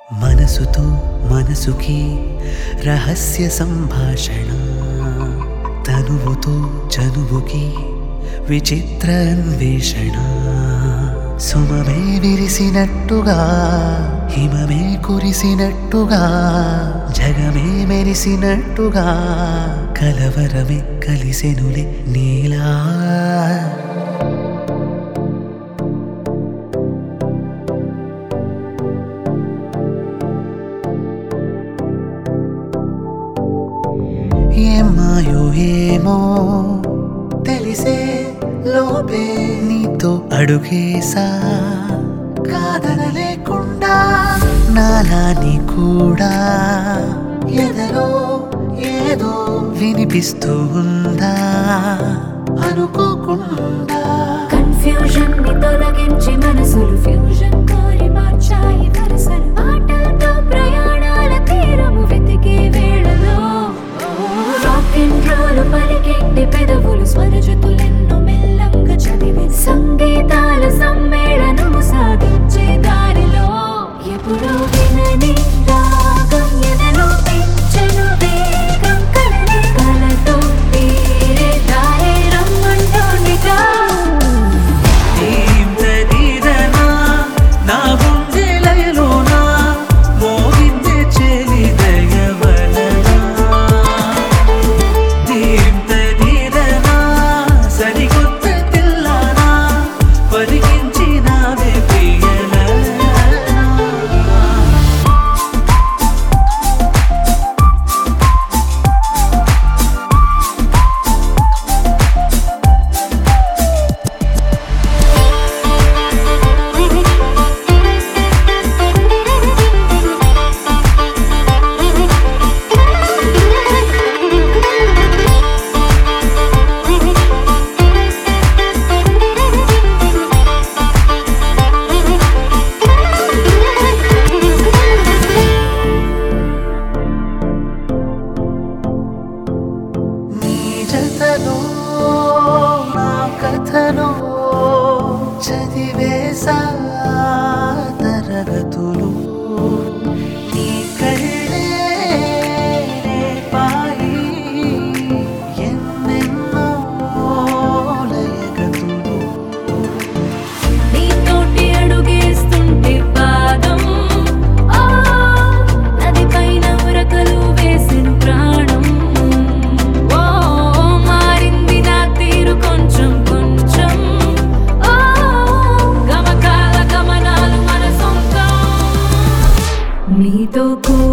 మనసుతో మనసుకి రహస్య సంభాషణ తనువుతో చనువుకి విచిత్ర అన్వేషణ సుమమే విరిసినట్టుగా హిమమే కురిసినట్టుగా జగమే మెరిసినట్టుగా కలవరమే కలిసెనులే నీలా ఏమాయో ఏమో తెలిసే లోపే నీతో అడుగేసా కాదన లేకుండా నాలాని కూడా ఎదలో ఏదో వినిపిస్తూ ఉందా అనుకోకుండా కన్ఫ్యూజన్ ని తొలగించి మనసులు ఫ్యూజన్ కోరి మార్చాయి వరసలు ఆటలతో ప్రయాణాల తీరము వెతికే వేళలో రాక్ అండ్ రోల్ పలికెట్టి పెదవులు స్వరజతులెన్నో మెల్లంగా చదివి సంగీతాల సమ్మేళనము సాగించే దారిలో ఎప్పుడూ వినని రాగం ఎదలో పెంచెను వేగం కలనే కలతో తీరే దారే రమ్మంటోనిగా నీంతదీదనా, నా గుండె లయలోనా, మోగిందే చెలి దయవలనా. నీంతదీదనా, సరికొత్త తెల్లానా, పలికించినావే ప్రియలనా. నీ జతలో నా కథలో చదివేసా తరగతులు నీ కళ్ళే రేపాయి ఎన్నెన్నో లయగతులు నీతోటి అడుగేస్తుంటే పాదం ఆ నది పైన ఉరకలు వేసిన ప్రాణం ఓ మారింది నా తీరు కొంచెం కొంచెం ఓ గమకాల గమనాలు మన సొంతం నీతో కూడా